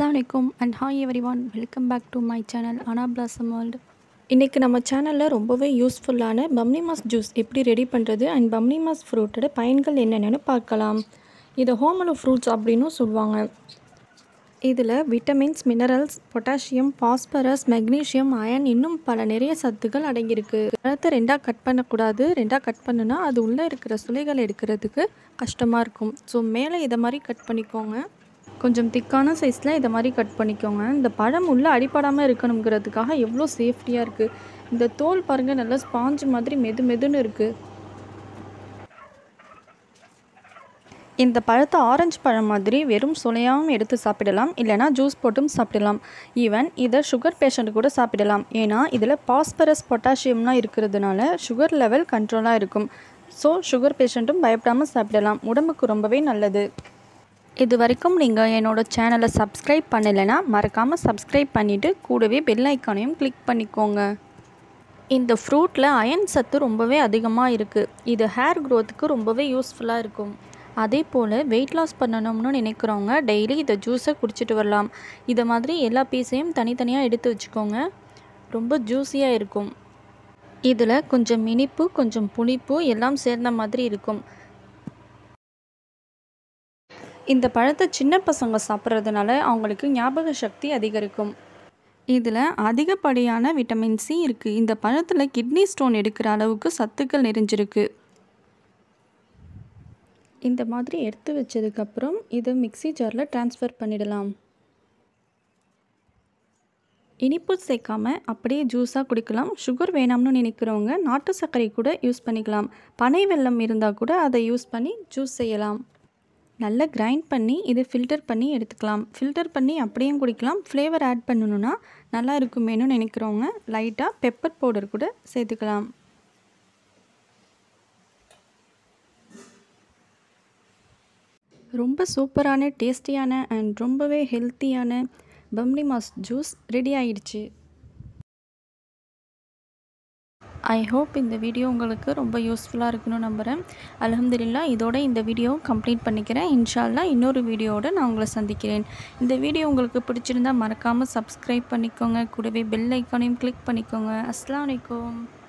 அஸ்ஸலாமு அலைக்கும் and hi everyone welcome back to my channel Ana blossom world இன்றைக்கி நம்ம சேனலில் ரொம்பவே யூஸ்ஃபுல்லான பம்னி மாஸ் ஜூஸ் எப்படி ரெடி பண்ணுறது அண்ட் பம்னி மாஸ் ஃப்ரூட்டோட பயன்கள் என்னென்னு பார்க்கலாம் இதை ஹோமலோ ஃப்ரூட்ஸ் அப்படின்னும் சொல்லுவாங்க இதில் vitamins minerals potassium phosphorus magnesium iron இன்னும் பல நிறைய சத்துக்கள் அடங்கியிருக்கு பழத்தை ரெண்டாக கட் பண்ணக்கூடாது ரெண்டாக கட் பண்ணுனா அது உள்ளே இருக்கிற சுளைகள் எடுக்கிறதுக்கு கஷ்டமாக இருக்கும் ஸோ மேலே இதை மாதிரி கட் பண்ணிக்கோங்க கொஞ்சம் திக்கான சைஸில் இதை மாதிரி கட் பண்ணிக்கோங்க இந்த பழம் உள்ளே அடிப்படாமல் இருக்கணுங்கிறதுக்காக எவ்வளோ சேஃப்டியாக இருக்குது இந்த தோல் பாருங்கள் நல்லா ஸ்பாஞ்சு மாதிரி மெது மெதுன்னு இருக்குது இந்த பழத்தை ஆரஞ்சு பழம் மாதிரி வெறும் சுளையாகவும் எடுத்து சாப்பிடலாம் இல்லைனா ஜூஸ் போட்டும் சாப்பிடலாம் ஈவன் இதை சுகர் பேஷண்ட் கூட சாப்பிடலாம் ஏன்னா இதில் பாஸ்பரஸ் பொட்டாசியம்லாம் இருக்கிறதுனால சுகர் லெவல் கண்ட்ரோலாக இருக்கும் ஸோ சுகர் பேஷண்ட்டும் பயப்படாமல் சாப்பிடலாம் உடம்புக்கு ரொம்பவே நல்லது இது வரைக்கும் நீங்கள் என்னோடய சேனலை சப்ஸ்கிரைப் பண்ணலைன்னா மறக்காமல் சப்ஸ்கிரைப் பண்ணிவிட்டு கூடவே பெல் ஐக்கானையும் கிளிக் பண்ணிக்கோங்க இந்த ஃப்ரூட்டில் அயன் சத்து ரொம்பவே அதிகமாக இருக்குது இது ஹேர் க்ரோத்துக்கு ரொம்பவே யூஸ்ஃபுல்லாக இருக்கும் அதே போல் வெயிட் லாஸ் பண்ணணும்னு நினைக்கிறவங்க டெய்லி இதை ஜூஸை குடிச்சிட்டு வரலாம் இதை மாதிரி எல்லா பீஸையும் தனித்தனியாக எடுத்து வச்சுக்கோங்க ரொம்ப ஜூஸியாக இருக்கும் இதில் கொஞ்சம் இனிப்பு கொஞ்சம் புளிப்பு எல்லாம் சேர்ந்த மாதிரி இருக்கும் இந்த பழத்தை சின்ன பசங்க சாப்பிட்றதுனால அவங்களுக்கு ஞாபக சக்தி அதிகரிக்கும் இதில் அதிகப்படியான விட்டமின் சி இருக்குது இந்த பழத்தில் கிட்னி ஸ்டோன் எடுக்கிற அளவுக்கு சத்துக்கள் நிறைஞ்சிருக்கு இந்த மாதிரி எடுத்து வச்சதுக்கப்புறம் இதை மிக்சி ஜாரில் ட்ரான்ஸ்ஃபர் பண்ணிடலாம் இனிப்பு சேர்க்காம அப்படியே ஜூஸாக குடிக்கலாம் சுகர் வேணாம்னு நினைக்கிறவங்க நாட்டு சர்க்கரை கூட யூஸ் பண்ணிக்கலாம் பனை வெல்லம் இருந்தால் கூட அதை யூஸ் பண்ணி ஜூஸ் செய்யலாம் நல்லா கிரைண்ட் பண்ணி இது ஃபில்டர் பண்ணி எடுத்துக்கலாம் ஃபில்டர் பண்ணி அப்படியும் குடிக்கலாம் ஃப்ளேவர் ஆட் பண்ணணுன்னா நல்லா இருக்குமேனு நினைக்கிறவங்க லைட்டாக பெப்பர் பவுடர் கூட சேர்த்துக்கலாம் ரொம்ப சூப்பரான டேஸ்டியான அண்ட் ரொம்பவே ஹெல்த்தியான பம்னி மாஸ் ஜூஸ் ரெடி ஆயிடுச்சு ஐ ஹோப் இந்த வீடியோ உங்களுக்கு ரொம்ப யூஸ்ஃபுல்லாக இருக்குன்னு நம்புகிறேன் அலமதுல்லா இதோட இந்த வீடியோ கம்ப்ளீட் பண்ணிக்கிறேன் இன்ஷால்லா இன்னொரு வீடியோவோட நான் உங்களை சந்திக்கிறேன் இந்த வீடியோ உங்களுக்கு பிடிச்சிருந்தால் மறக்காமல் சப்ஸ்கிரைப் பண்ணிக்கோங்க கூடவே பெல் ஐக்கானையும் கிளிக் பண்ணிக்கோங்க அஸ்லாம் வலைக்கம்